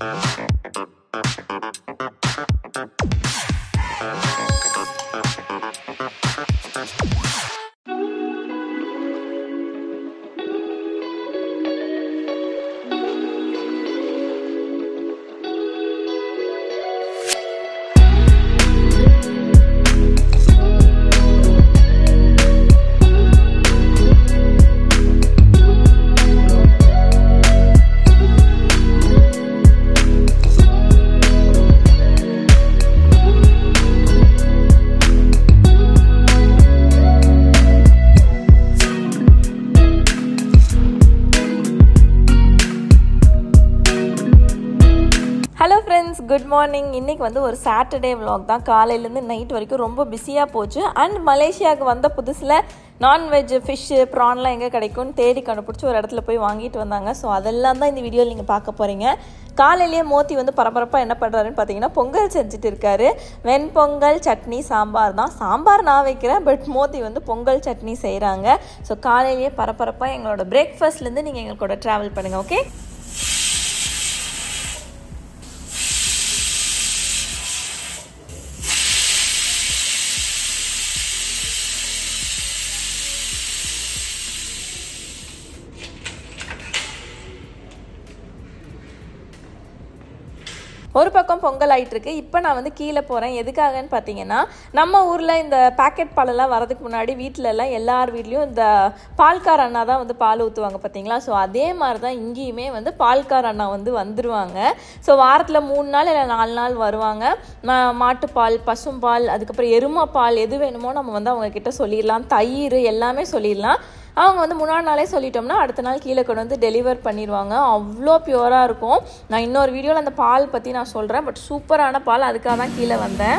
Hello friends good morning இன்றைக்கி வந்து ஒரு சாட்டர்டே vlog தான் காலையிலேருந்து நைட் வரைக்கும் ரொம்ப பிஸியாக போச்சு அண்ட் மலேசியாவுக்கு வந்த புதுசில் நான்வெஜ் ஃபிஷ்ஷு ப்ரான்லாம் எங்கே கிடைக்கும்னு தேடி கண்டுபிடிச்சி ஒரு இடத்துல போய் வாங்கிட்டு வந்தாங்க ஸோ அதெல்லாம் தான் இந்த வீடியோவில் நீங்கள் பார்க்க போகிறீங்க காலையிலேயே மோத்தி வந்து பரபரப்பாக என்ன பண்ணுறாருன்னு பார்த்தீங்கன்னா பொங்கல் செஞ்சுட்டு இருக்காரு வெண்பொங்கல் சட்னி சாம்பார் தான் சாம்பார் நான் வைக்கிறேன் பட் மோத்தி வந்து பொங்கல் சட்னி செய்கிறாங்க ஸோ காலையிலேயே பரபரப்பாக எங்களோட பிரேக்ஃபாஸ்ட்லேருந்து நீங்கள் எங்கள் கூட ட்ராவல் பண்ணுங்கள் ஓகே ஒரு பக்கம் பொங்கல் ஆயிட்டு இருக்கு இப்போ நான் வந்து கீழே போகிறேன் எதுக்காகன்னு பார்த்தீங்கன்னா நம்ம ஊரில் இந்த பாக்கெட் பாலெல்லாம் வரதுக்கு முன்னாடி வீட்டில எல்லாம் எல்லார் வீட்லேயும் இந்த பால்கார் அண்ணா தான் வந்து பால் ஊற்றுவாங்க பார்த்தீங்களா ஸோ அதே மாதிரி தான் இங்கேயுமே வந்து பால்கார் அண்ணா வந்து வந்துருவாங்க ஸோ வாரத்தில் மூணு நாள் இல்லை நாலு நாள் வருவாங்க மா- மாட்டுப்பால் பசும்பால் அதுக்கப்புறம் எருமை பால் எது வேணுமோ நம்ம வந்து அவங்க கிட்ட சொல்லிடலாம் தயிர் எல்லாமே சொல்லிடலாம் அவங்க வந்து முன்னாடி நாளே சொல்லிட்டோம்னா அடுத்த நாள் கீழே கொண்டு வந்து டெலிவர் பண்ணிடுவாங்க அவ்வளோ பியூராக இருக்கும் நான் இன்னொரு வீடியோவில் அந்த பால் பற்றி நான் சொல்கிறேன் பட் சூப்பரான பால் அதுக்காக தான் கீழே வந்தேன்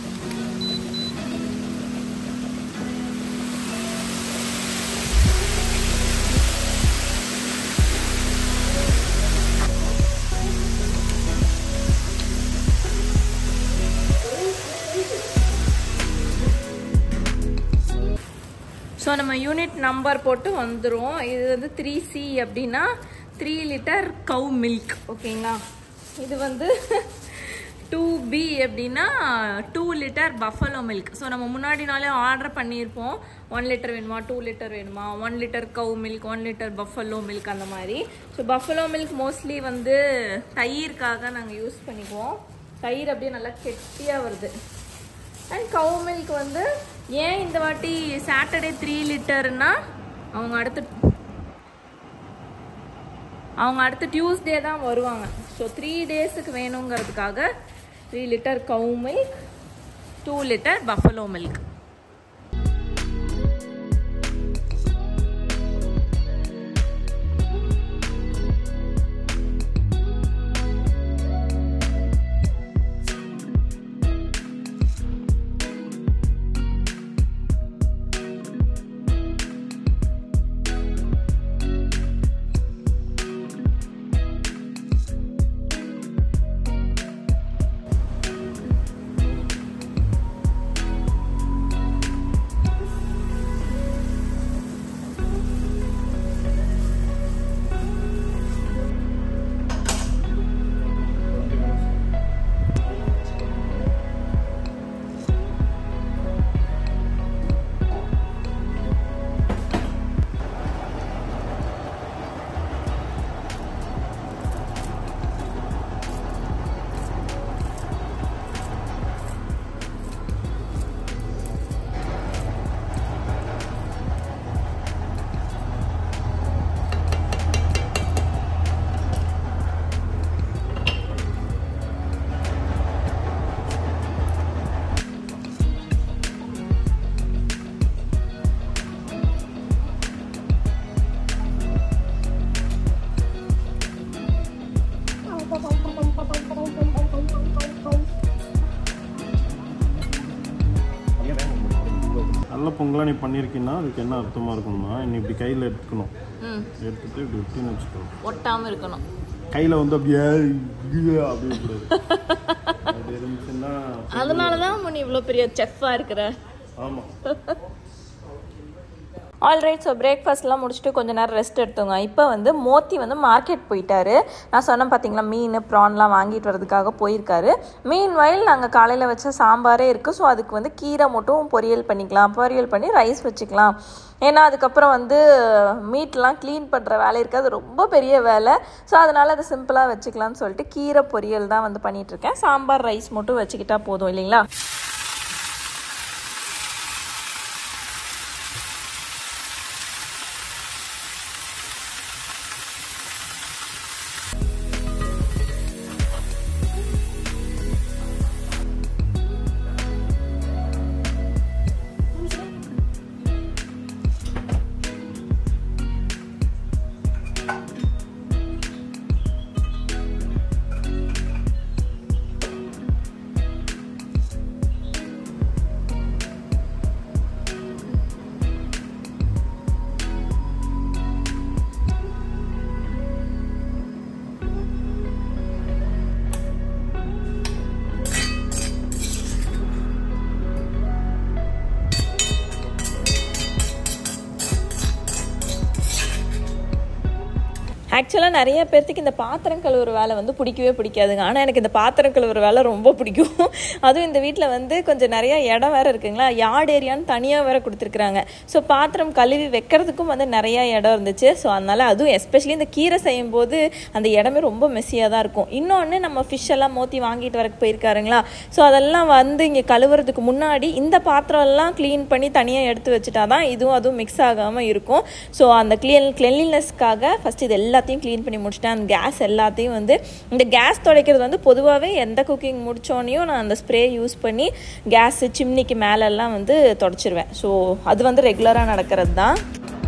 ஸோ நம்ம யூனிட் நம்பர் போட்டு வந்துடும் இது வந்து த்ரீ சி அப்படின்னா த்ரீ லிட்டர் கவ் மில்க் ஓகேங்களா இது வந்து டூ பி அப்படின்னா two litre buffalo milk so நம்ம முன்னாடி நாளே ஆர்டர் பண்ணியிருப்போம் ஒன் லிட்டர் வேணுமா டூ லிட்டர் வேணுமா one litre cow milk one litre buffalo milk அந்த மாதிரி ஸோ பஃபலோ மில்க் மோஸ்ட்லி வந்து தயிர்க்காக நாங்கள் யூஸ் பண்ணிக்குவோம் தயிர் அப்படியே நல்லா கெட்டியாக வருது அண்ட் கவு மில்க் வந்து ஏன் இந்த வாட்டி சாட்டர்டே த்ரீ லிட்டர்னா அவங்க அடுத்து அவங்க அடுத்து டியூஸ்டே தான் வருவாங்க ஸோ த்ரீ டேஸுக்கு வேணுங்கிறதுக்காக three litre cow milk two litre buffalo milk நல்ல பொங்கலாக நீ பண்ணியிருக்கீங்கன்னா அதுக்கு என்ன அர்த்தமாக இருக்கணும்னா நீ இப்படி கையில் எடுத்துக்கணும் ம் எடுத்துட்டு இப்படி விட்டுன்னு வச்சுக்கணும் ஒட்டாமல் இருக்கணும் கையில் வந்து அப்படியே இது அப்படி இருக்கக்கூடாது. அப்படி இருந்துச்சுன்னா அதனால தான் நீ இவ்வளோ பெரிய செஃப்பாக இருக்கிற ஆமாம் ஆல்ரைட் ஸோ பிரேக்ஃபாஸ்ட்லாம் முடிச்சுட்டு கொஞ்ச நேரம் ரெஸ்ட் எடுத்தோங்க இப்போ வந்து மோத்தி வந்து மார்க்கெட் போயிட்டாரு நான் சொன்னேன் பார்த்தீங்களா மீன் ப்ரான்லாம் வாங்கிட்டு வரதுக்காக போயிருக்காரு மீன் வயல் நாங்கள் காலையில் வச்ச சாம்பாரே இருக்குது ஸோ அதுக்கு வந்து கீரை மட்டும் பொரியல் பண்ணிக்கலாம் பொரியல் பண்ணி ரைஸ் வச்சுக்கலாம் ஏன்னா அதுக்கப்புறம் வந்து மீட்லாம் க்ளீன் பண்ணுற வேலை இருக்குது அது ரொம்ப பெரிய வேலை ஸோ அதனால் அதை சிம்பிளாக வச்சுக்கலாம்னு சொல்லிட்டு கீரை பொரியல் தான் வந்து பண்ணிகிட்ருக்கேன் சாம்பார் ரைஸ் மட்டும் வச்சுக்கிட்டா போதும் இல்லைங்களா ஆக்சுவலாக நிறைய பேர்த்துக்கு இந்த பாத்திரம் கழுவுற வேலை வந்து பிடிக்கவே பிடிக்காதுங்க ஆனால் எனக்கு இந்த பாத்திரம் கழுவுற வேலை ரொம்ப பிடிக்கும் அதுவும் இந்த வீட்டில் வந்து கொஞ்சம் நிறைய இடம் வேறு இருக்குங்களா யார்ட் ஏரியான்னு தனியாக வேறு கொடுத்துருக்குறாங்க ஸோ பாத்திரம் கழுவி வைக்கிறதுக்கும் வந்து நிறையா இடம் இருந்துச்சு ஸோ அதனால் அதுவும் எஸ்பெஷலி இந்த கீரை செய்யும் போது அந்த இடமே ரொம்ப மெஸ்ஸியாக தான் இருக்கும் இன்னொன்று நம்ம ஃபிஷ் எல்லாம் மோத்தி வாங்கிட்டு வரக்கு போயிருக்காருங்களா ஸோ அதெல்லாம் வந்து இங்கே கழுவுறதுக்கு முன்னாடி இந்த பாத்திரம் எல்லாம் க்ளீன் பண்ணி தனியாக எடுத்து வச்சுட்டா தான் இதுவும் அதுவும் மிக்ஸ் ஆகாமல் இருக்கும் ஸோ அந்த க்ளீன் கிளென்லினஸ்க்காக ஃபஸ்ட் இது எல்லாத்தையும் க்ளீன் பண்ணி முடிச்சிட்டேன் அந்த கேஸ் எல்லாத்தையும் வந்து இந்த கேஸ் துடைக்கிறது வந்து பொதுவாகவே எந்த குக்கிங் முடிச்சோனையும் நான் அந்த ஸ்ப்ரே யூஸ் பண்ணி கேஸு சிம்னிக்கு மேலெல்லாம் வந்து தொடச்சிருவேன் ஸோ அது வந்து ரெகுலராக நடக்கிறது தான்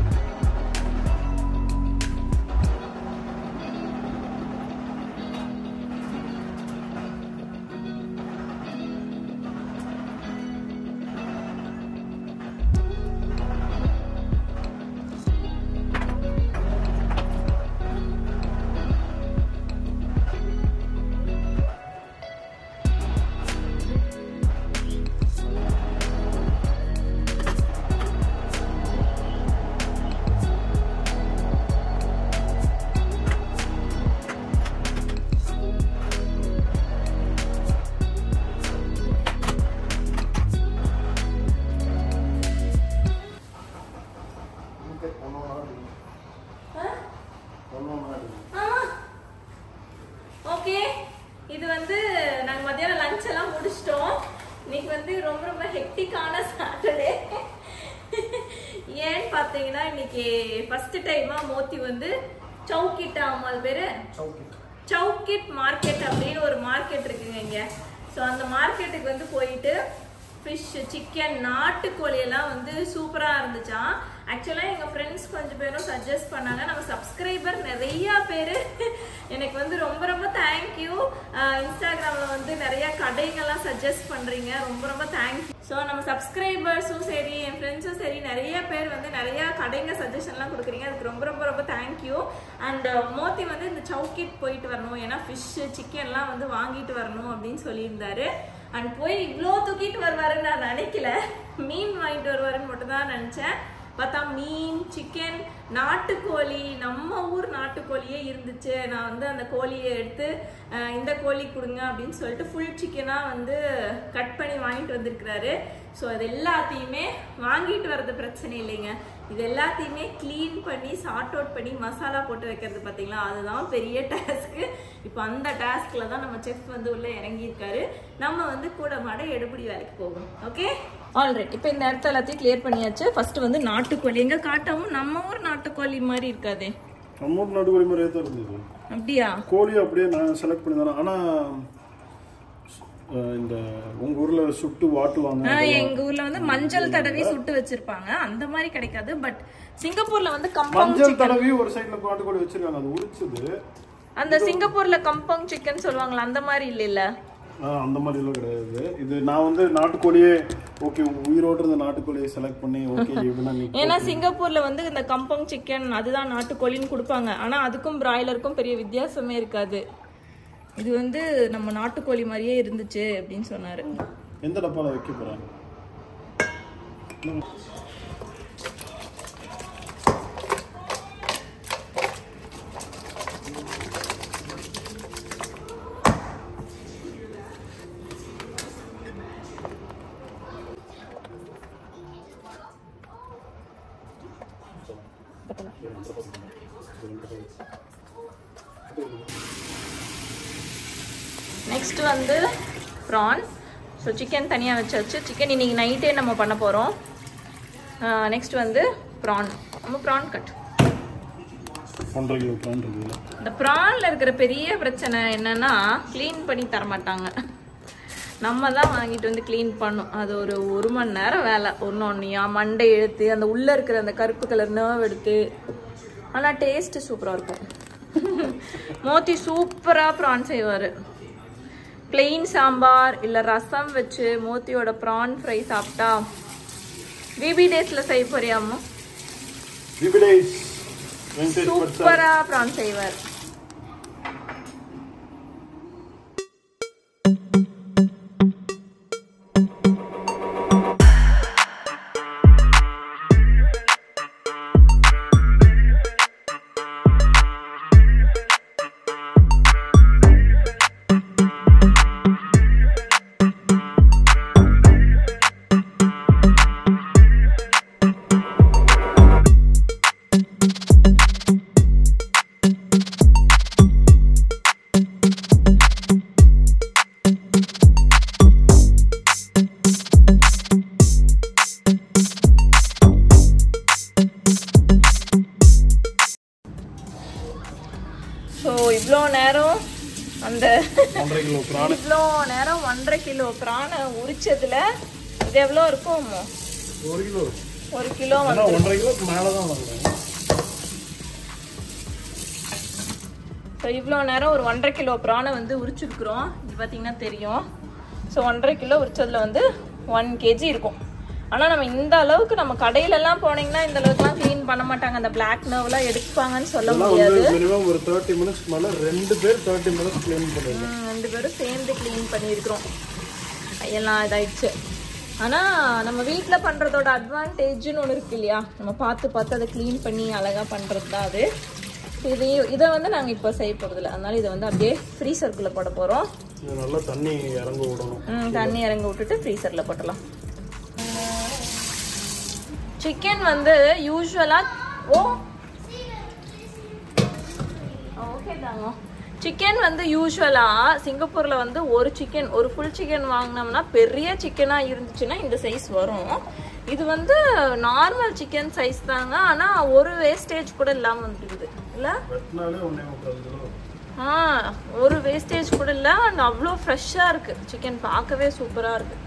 ஓகே இது வந்து நாங்கள் மத்தியானம் லஞ்ச் எல்லாம் முடிச்சிட்டோம் இன்னைக்கு வந்து ரொம்ப ரொம்ப ஹெக்டிக்கான சாட்டர்டே ஏன்னு பார்த்தீங்கன்னா இன்னைக்கு ஃபர்ஸ்ட் டைமா மோத்தி வந்து சவுக்கிட்டா அம்மா அது பேரு சவுக்கிட் மார்க்கெட் அப்படின்னு ஒரு மார்க்கெட் இருக்குங்க இங்க ஸோ அந்த மார்க்கெட்டுக்கு வந்து போயிட்டு ஃபிஷ் சிக்கன் நாட்டுக்கோழி எல்லாம் வந்து சூப்பராக இருந்துச்சாம் ஆக்சுவலாக எங்கள் ஃப்ரெண்ட்ஸ் கொஞ்சம் பேரும் சஜஸ்ட் பண்ணாங்க நம்ம சப்ஸ்கிரைபர் நிறைய பேர் எனக்கு வந்து ரொம்ப ரொம்ப தேங்க்யூ இன்ஸ்டாகிராமில் வந்து நிறைய கடைகள்லாம் சஜஸ்ட் பண்ணுறீங்க ரொம்ப ரொம்ப தேங்க்யூ ஸோ நம்ம சப்ஸ்கிரைபர்ஸும் சரி என் ஃப்ரெண்ட்ஸும் சரி நிறைய பேர் வந்து நிறைய கடைங்க சஜஷன்லாம் கொடுக்குறீங்க அதுக்கு ரொம்ப ரொம்ப ரொம்ப தேங்க்யூ அண்ட் மோத்தி வந்து இந்த சவுக்கிட் போயிட்டு வரணும் ஏன்னா ஃபிஷ்ஷு சிக்கன்லாம் வந்து வாங்கிட்டு வரணும் அப்படின்னு சொல்லியிருந்தாரு அண்ட் போய் இவ்வளோ தூக்கிட்டு வருவாருன்னு நான் நினைக்கல மீன் வாங்கிட்டு வருவாருன்னு மட்டும் தான் நினச்சேன் பார்த்தா மீன் சிக்கன் நாட்டுக்கோழி நம்ம ஊர் நாட்டுக்கோழியே இருந்துச்சு நான் வந்து அந்த கோழியை எடுத்து அஹ், இந்த கோழி கொடுங்க அப்படின்னு சொல்லிட்டு ஃபுல் சிக்கனாக வந்து கட் பண்ணி வாங்கிட்டு வந்திருக்கிறாரு ஸோ அது எல்லாத்தையுமே வாங்கிட்டு வர்றது பிரச்சனை இல்லைங்க இது எல்லாத்தையுமே க்ளீன் பண்ணி சார்ட் அவுட் பண்ணி மசாலா போட்டு வைக்கிறது பார்த்தீங்களா அதுதான் பெரிய டாஸ்க்கு இப்போ அந்த டாஸ்கில் தான் நம்ம செஃப் வந்து உள்ளே இறங்கியிருக்காரு நம்ம வந்து கூட மாட எடுபடி வேலைக்கு போகும் ஓகே ஆல்ரைட் இப்போ இந்த இடத்த எல்லாத்தையும் கிளியர் பண்ணியாச்சு ஃபர்ஸ்ட் வந்து நாட்டுக்கோழி எங்க காட்டவும் நம்ம ஊர் நாட்டுக்கோழி மாதிரி இருக்காதே நம்ம ஊர் நடுவழி முறையே தான் இருந்தது அப்படியா கோழி அப்படியே நான் செலக்ட் பண்ணி தானே ஆனால் இந்த உங்க ஊர்ல சுட்டு வாட்டுவாங்க ஆ, எங்க ஊர்ல வந்து மஞ்சள் தடவி சுட்டு வச்சிருப்பாங்க அந்த மாதிரி கிடைக்காது பட் சிங்கப்பூர்ல வந்து கம்பங் மஞ்சள் தடவி ஒரு சைடுல நாட்டுக்கோழி வச்சிருக்காங்க அது உரிச்சது அந்த சிங்கப்பூர்ல கம்பங் சிக்கன் சொல்லுவாங்களா அந்த மாதிரி இல்ல இல்ல ஆ, அந்த மாதிரி எல்லாம் கிடையாது இது நான் வந்து நாட்டுக்கோழியே ஓகே உயிரோடு இருந்த நாட்டுக்கோழியை செலக்ட் பண்ணி ஓகே இப்படின்னா நீ ஏன்னா சிங்கப்பூர்ல வந்து இந்த கம்பங் சிக்கன் அதுதான் நாட்டுக்கோழின்னு கொடுப்பாங்க ஆனா அதுக்கும் பிராய்லருக்கும் பெரிய வித்தியாசமே இருக்காது இது வந்து நம்ம நாட்டுக்கோழி மாதிரியே இருந்துச்சு அப்படின்னு சொன்னாரு எந்த டப்பால வைக்க போறேன் நெக்ஸ்ட் வந்து ப்ரான் ஸோ சிக்கன் தனியாக வச்சாச்சு சிக்கன் இன்னைக்கு நைட்டே நம்ம பண்ண போகிறோம் நெக்ஸ்ட் வந்து ப்ரான் நம்ம ப்ரான் கட் ஒன்றரை கிலோ ப்ரான் இருக்குதுல்ல இந்த ப்ரான்ல இருக்கிற பெரிய பிரச்சனை என்னன்னா க்ளீன் பண்ணி தர மாட்டாங்க நம்ம தான் வாங்கிட்டு வந்து க்ளீன் பண்ணும் அது ஒரு ஒரு மணி நேரம் வேலை ஒன்று ஒன்றையா மண்டை எடுத்து அந்த உள்ளே இருக்கிற அந்த கருப்பு கலர் நர்வ் எடுத்து ஆனால் டேஸ்ட்டு சூப்பராக இருக்கும் மோத்தி சூப்பராக ப்ரான் செய்வார் plain சாம்பார் இல்லை ரசம் வச்சு மோத்தியோட ப்ரான் ஃப்ரை சாப்பிட்டா பிபி டேஸில் செய்ய போறியாமோ விபிடேஸ் வெங்கடேஷ் பட் சூப்பரா ப்ரான் செய்வார் ஸோ இவ்வளோ நேரம் அந்த ஒன்றரை கிலோ ப்ரான் இவ்வளோ நேரம் ஒன்றரை கிலோ பிரானை உரிச்சதுல இது எவ்வளோ இருக்கும் ஒரு கிலோ ஒரு கிலோ வந்து ஆனால் ஒன்றரை கிலோக்கு மேலே தான் வாங்குறேன் ஸோ இவ்வளோ நேரம் ஒரு ஒன்றரை கிலோ பிரானை வந்து உரிச்சிருக்கிறோம் இது பார்த்தீங்கன்னா தெரியும் ஸோ ஒன்றரை கிலோ உரிச்சதுல வந்து ஒன் கேஜி இருக்கும் ஆனால் நம்ம இந்த அளவுக்கு நம்ம கடையிலலாம் போனீங்கன்னா இந்த அளவுக்குலாம் க்ளீன் பண்ண மாட்டாங்க அந்த பிளாக் நர்வ்லாம் எடுப்பாங்கன்னு சொல்ல இதெல்லாம் முடியாது வந்து மினிமம் ஒரு தேர்ட்டி மினிட்ஸ் மேலே ரெண்டு பேர் தேர்ட்டி மினிட்ஸ் க்ளீன் பண்ணுவாங்க ம், ரெண்டு பேரும் சேர்ந்து க்ளீன் பண்ணியிருக்கிறோம் எல்லாம் இதாயிடுச்சு ஆனால் நம்ம வீட்டில் பண்ணுறதோட அட்வான்டேஜ்னு ஒன்று இருக்கு இல்லையா நம்ம பார்த்து பார்த்து அதை க்ளீன் பண்ணி அழகாக பண்ணுறது தான் அது இதையும் இதை வந்து நாங்கள் இப்போ செய்ய போகிறதில்ல அதனால இதை வந்து அப்படியே ஃப்ரீசருக்குள்ளே போட போகிறோம் இது நல்லா தண்ணி இறங்க விடணும் ம், தண்ணி இறங்க விட்டுட்டு ஃப்ரீசரில் போட்டலாம் சிக்கன் வந்து யூஸ்வலாக ஓ ஓகே தாங்க சிக்கன் வந்து யூஸ்வலாக சிங்கப்பூரில் வந்து ஒரு சிக்கன் ஒரு ஃபுல் சிக்கன் வாங்கினோம்னா பெரிய சிக்கனாக இருந்துச்சுன்னா இந்த சைஸ் வரும் இது வந்து நார்மல் சிக்கன் சைஸ் தாங்க ஆனால் ஒரு வேஸ்டேஜ் கூட இல்லாமல் வந்துருக்குது இல்லை வெட்டினாலே ஒன்றே முக்கால் கிலோ ஆ ஒரு வேஸ்டேஜ் கூட இல்லை அண்ட் அவ்வளோ ஃப்ரெஷ்ஷாக இருக்குது சிக்கன் பார்க்கவே சூப்பராக இருக்குது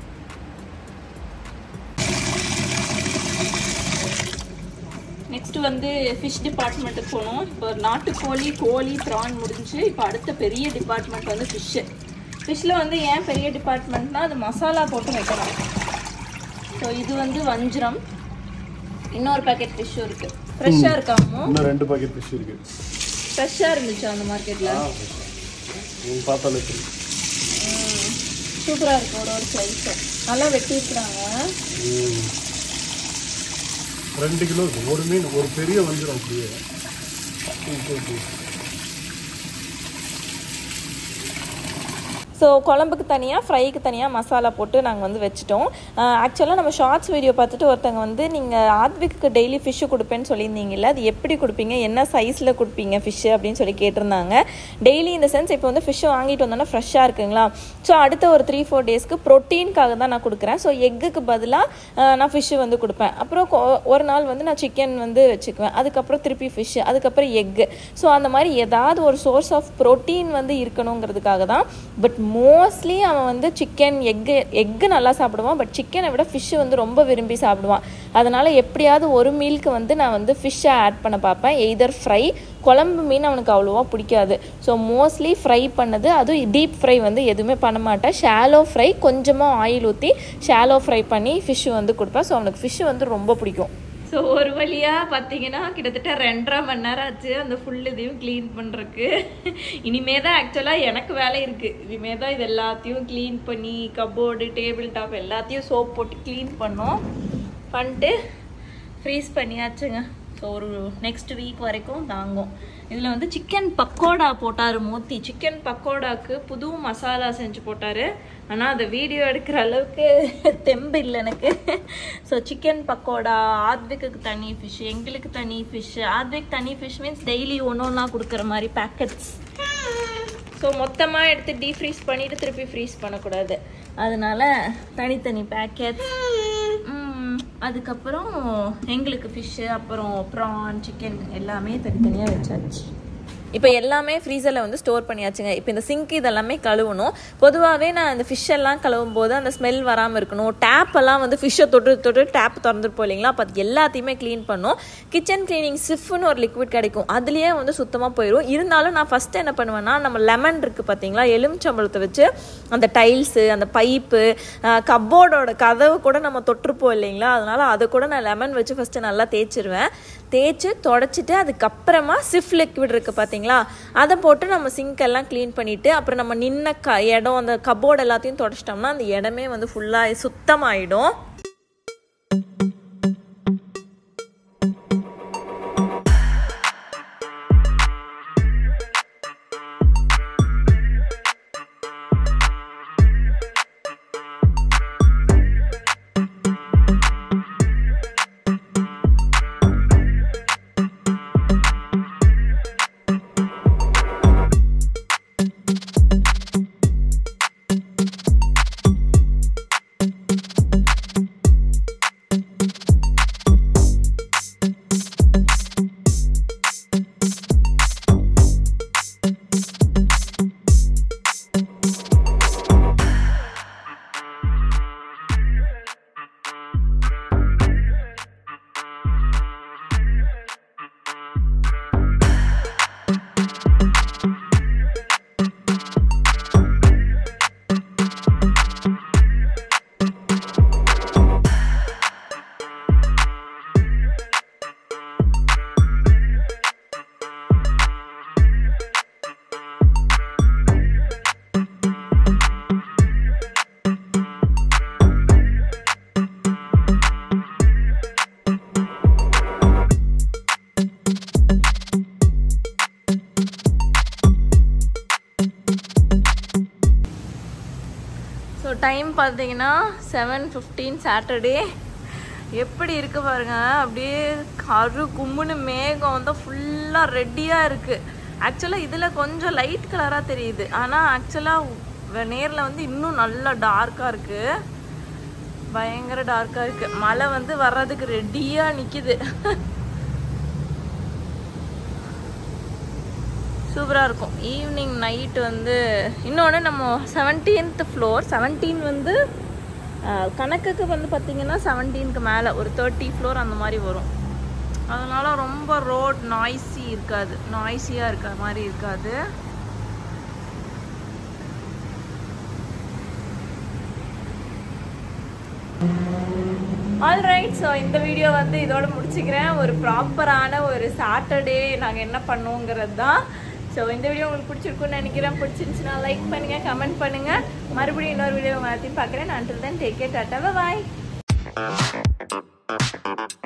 நெக்ஸ்ட் வந்து ஃபிஷ் டிபார்ட்மெண்ட்டுக்கு போனோம் இப்போ நாட்டுக்கோழி கோழி ப்ரான் முடிஞ்சு இப்போ அடுத்த பெரிய டிபார்ட்மெண்ட் வந்து ஃபிஷ்ஷு ஃபிஷ்ஷில் வந்து ஏன் பெரிய டிபார்ட்மெண்ட்னா அது மசாலா போட்டு வைக்கணும் ஸோ இது வந்து வஞ்சிரம் இன்னொரு பேக்கெட் ஃபிஷ்ஷும் இருக்குது ஃப்ரெஷ்ஷாக இருக்காமோ இன்னும் ரெண்டு பாக்கெட் ஃபிஷ் இருக்கு ஃப்ரெஷ்ஷாக இருந்துச்சு அந்த மார்க்கெட்டில் நீங்கள் பார்த்தாலே தெரியும் சூப்பராக இருக்கும் ஒரு ஒரு ஸ்லைஸும் நல்லா வெட்டியிருக்கிறாங்க ம். ரெண்டு கிலோ இருக்கு ஒரு மீன் ஒரு பெரிய வஞ்சிரம் அப்படியே ஓகே, ஓகே. ஸோ குழம்புக்கு தனியாக ஃப்ரைக்கு தனியாக மசாலா போட்டு நாங்கள் வந்து வச்சுட்டோம் ஆக்சுவலாக நம்ம ஷார்ட்ஸ் வீடியோ பார்த்துட்டு ஒருத்தங்க வந்து நீங்கள் ஆத்விக்கு டெய்லி ஃபிஷ்ஷு கொடுப்பேன்னு சொல்லியிருந்தீங்கல்ல அது எப்படி கொடுப்பீங்க என்ன சைஸில் கொடுப்பீங்க ஃபிஷ்ஷு அப்படின்னு சொல்லி கேட்டிருந்தாங்க டெய்லி இந்த சென்ஸ் இப்போ வந்து ஃபிஷ்ஷு வாங்கிட்டு வந்தோன்னா ஃப்ரெஷ்ஷாக இருக்குங்களா ஸோ அடுத்த ஒரு த்ரீ ஃபோர் டேஸ்க்கு ப்ரோட்டீனுக்காக தான் நான் கொடுக்குறேன் ஸோ எக்குக்கு பதிலாக நான் ஃபிஷ்ஷு வந்து கொடுப்பேன் அப்புறம் கொ- ஒரு நாள் வந்து நான் சிக்கன் வந்து வச்சுக்குவேன் அதுக்கப்புறம் திருப்பி ஃபிஷ்ஷு அதுக்கப்புறம் எக்கு ஸோ அந்த மாதிரி ஏதாவது ஒரு சோர்ஸ் ஆஃப் ப்ரோட்டீன் வந்து இருக்கணுங்கிறதுக்காக தான் பட் மோஸ்ட்லி அவன் வந்து சிக்கன் எக்கு எக்கு நல்லா சாப்பிடுவான் பட் சிக்கனை விட ஃபிஷ்ஷு வந்து ரொம்ப விரும்பி சாப்பிடுவான் அதனால் எப்படியாவது ஒரு மீலுக்கு வந்து நான் வந்து ஃபிஷ்ஷை ஆட் பண்ண பார்ப்பேன் எய்தர் ஃப்ரை குழம்பு மீன் அவனுக்கு அவ்வளோவா பிடிக்காது ஸோ மோஸ்ட்லி ஃப்ரை பண்ணது அதுவும் டீப் ஃப்ரை வந்து எதுவுமே பண்ண மாட்டேன் ஷாலோ ஃப்ரை கொஞ்சமாக ஆயில் ஊற்றி ஷாலோ ஃப்ரை பண்ணி ஃபிஷ்ஷு வந்து கொடுப்பேன் ஸோ அவனுக்கு ஃபிஷ்ஷு வந்து ரொம்ப பிடிக்கும் ஸோ ஒரு வழியாக பார்த்தீங்கன்னா கிட்டத்தட்ட ரெண்டரை மணி நேரம் ஆச்சு அந்த ஃபுல் இதையும் க்ளீன் பண்ணுறக்கு இனிமே தான் ஆக்சுவலாக எனக்கு வேலை இருக்குது இனிமே தான் இது எல்லாத்தையும் க்ளீன் பண்ணி கப்போர்டு டேபிள் டாப் எல்லாத்தையும் சோப் போட்டு க்ளீன் பண்ணோம் பண்ணிட்டு ஃப்ரீஸ் பண்ணியாச்சுங்க ஸோ ஒரு நெக்ஸ்ட் வீக் வரைக்கும் தாங்கும் இதில் வந்து சிக்கன் பக்கோடா போட்டார் மூர்த்தி சிக்கன் பக்கோடாக்கு புது மசாலா செஞ்சு போட்டார் ஆனால் அந்த வீடியோ எடுக்கிற அளவுக்கு தெம்பு இல்லை எனக்கு ஸோ சிக்கன் பக்கோடா ஆத்விக்கு தனி ஃபிஷ் எங்களுக்கு தனி ஃபிஷ் ஆத்விக் தனி ஃபிஷ் மீன்ஸ் டெய்லி ஒன்று ஒன்றா கொடுக்குற மாதிரி பேக்கெட்ஸ் ஸோ மொத்தமாக எடுத்து டீஃப்ரீஸ் பண்ணிவிட்டு திருப்பி ஃப்ரீஸ் பண்ணக்கூடாது அதனால தனித்தனி பேக்கெட் அதுக்கப்புறம் எங்களுக்கு ஃபிஷ்ஷு அப்புறம் ப்ரான் சிக்கன் எல்லாமே தனித்தனியாக வச்சாச்சு இப்போ எல்லாமே ஃப்ரீசரில் வந்து ஸ்டோர் பண்ணியாச்சுங்க இப்போ இந்த சிங்க் இதெல்லாமே கழுவணும் பொதுவாகவே நான் இந்த ஃபிஷ் எல்லாம் கழுவும் போது அந்த ஸ்மெல் வராமல் இருக்கணும் டேப் எல்லாம் வந்து ஃபிஷ்ஷை தொட்டு தொட்டு டேப் திறந்துருப்போம் இல்லைங்களா அப்போ அது எல்லாத்தையுமே க்ளீன் பண்ணும் கிச்சன் க்ளீனிங் சிஃப்னு ஒரு லிக்விட் கிடைக்கும் அதுலேயே வந்து சுத்தமாக போயிடும் இருந்தாலும் நான் ஃபஸ்ட்டு என்ன பண்ணுவேன்னா நம்ம லெமன் இருக்குது பார்த்தீங்களா எலுமிச்சம்பழத்தை வச்சு அந்த டைல்ஸு அந்த பைப்பு கப்போர்டோட கதவு கூட நம்ம தொட்டிருப்போம் இல்லைங்களா அதனால அதை கூட நான் லெமன் வச்சு ஃபஸ்ட்டு நல்லா தேய்ச்சிருவேன் தேய்ச்சி தொடச்சிட்டு அதுக்கப்புறமா சிஃப் லிக்விட் இருக்குது பார்த்தீங்களா அதை போட்டு நம்ம சிங்க் எல்லாம் க்ளீன் பண்ணிவிட்டு அப்புறம் நம்ம நின்ன க இடம் அந்த கபோர்டு எல்லாத்தையும் தொடச்சிட்டோம்னா அந்த இடமே வந்து ஃபுல்லாக சுத்தமாயிடும் ஸோ டைம் பார்த்தீங்கன்னா செவன் ஃபிஃப்டீன் சாட்டர்டே எப்படி இருக்கு பாருங்க அப்படியே கரு கும்முன்னு மேகம் வந்து ஃபுல்லாக ரெட்டியாக இருக்கு ஆக்சுவலாக இதில் கொஞ்சம் லைட் கலராக தெரியுது ஆனால் ஆக்சுவலாக நேரில் வந்து இன்னும் நல்லா டார்க்காக இருக்கு பயங்கர டார்க்காக இருக்கு மழை வந்து வர்றதுக்கு ரெடியாக நிற்கிது சூப்பராக இருக்கும் ஈவினிங் நைட் வந்து இன்னொன்று நம்ம செவன்டீன்த் ஃப்ளோர் செவன்டீன் வந்து அஹ், கணக்குக்கு வந்து பார்த்தீங்கன்னா செவன்டீனுக்கு மேலே ஒரு தேர்ட்டி ஃப்ளோர் அந்த மாதிரி வரும் அதனால ரொம்ப ரோட் நாய்ஸி இருக்காது நாய்ஸியாக இருக்க மாதிரி இருக்காது ஆல்ரைட் ஸோ இந்த வீடியோ வந்து இதோட முடிச்சுக்கிறேன் ஒரு ப்ராப்பரான ஒரு சாட்டர்டே நாங்கள் என்ன பண்ணுவோங்கிறது தான் ஸோ இந்த வீடியோ உங்களுக்கு பிடிச்சிருக்குன்னு நினைக்கிறேன் பிடிச்சிருந்துச்சுன்னா லைக் பண்ணுங்க கமெண்ட் பண்ணுங்க மறுபடியும் இன்னொரு வீடியோ எல்லாத்தையும் பார்க்குறேன் நான் தான் டேக் கேர் டாட்டா பாய்